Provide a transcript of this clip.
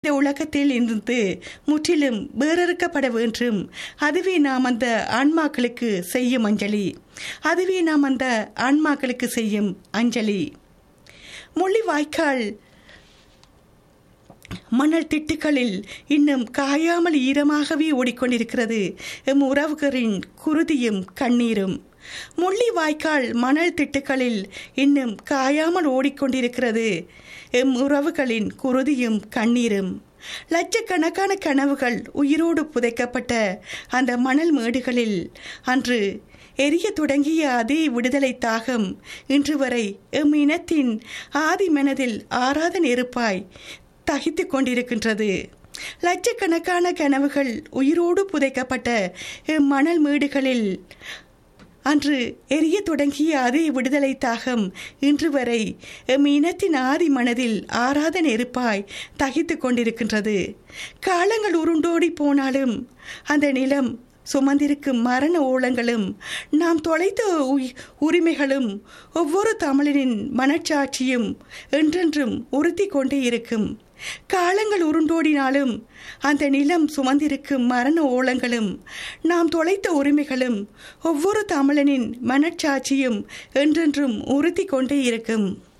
இந்த உலகத்தில் இருந்து முற்றிலும் வேறறுக்கப்பட வேண்டும் அதுவே நாம் அந்த ஆன்மாக்களுக்கு செய்யும் அஞ்சலி அதுவே நாம் அந்த ஆன்மாக்களுக்கு செய்யும் அஞ்சலி முள்ளிவாய்க்கால் மணல் திட்டுகளில் இன்னும் காயாமல் ஈரமாகவே ஓடிக்கொண்டிருக்கிறது எம் உறவுகளின் குருதியும் கண்ணீரும் முள்ளி வாய்க்கால் மணல் திட்டுகளில் இன்னும் காயாமல் ஓடிக்கொண்டிருக்கிறது எம் உறவுகளின் குருதியும் கண்ணீரும் லட்சக்கணக்கான கனவுகள் உயிரோடு புதைக்கப்பட்ட அந்த மணல் மேடுகளில் அன்று எரிய தொடங்கிய அதே விடுதலை தாகம் இன்று வரை எம் இனத்தின் ஆதி மனதில் ஆறாத நெருப்பாய் தகித்து கொண்டிருக்கின்றது லட்சக்கணக்கான கனவுகள் உயிரோடு புதைக்கப்பட்ட மணல் மேடுகளில் அன்று எரிய தொடங்கிய அதே விடுதலை தாகம் இன்று வரை எம் இனத்தின் ஆதி மனதில் ஆறாத நெருப்பாய் தகித்து கொண்டிருக்கின்றது காலங்கள் உருண்டோடி போனாலும் அந்த நிலம் சுமந்திருக்கும் மரண ஓலங்களும் நாம் தொலைத்த உரிமைகளும் ஒவ்வொரு தமிழனின் மனச்சாட்சியும் என்றென்றும் உறுத்தி கொண்டே இருக்கும் காலங்கள் உருண்டோடினாலும் அந்த நிலம் சுமந்திருக்கும் மரண ஓலங்களும் நாம் தொலைத்த உரிமைகளும் ஒவ்வொரு தமிழனின் மனச்சாட்சியும் என்றென்றும் உறுத்தி கொண்டே இருக்கும்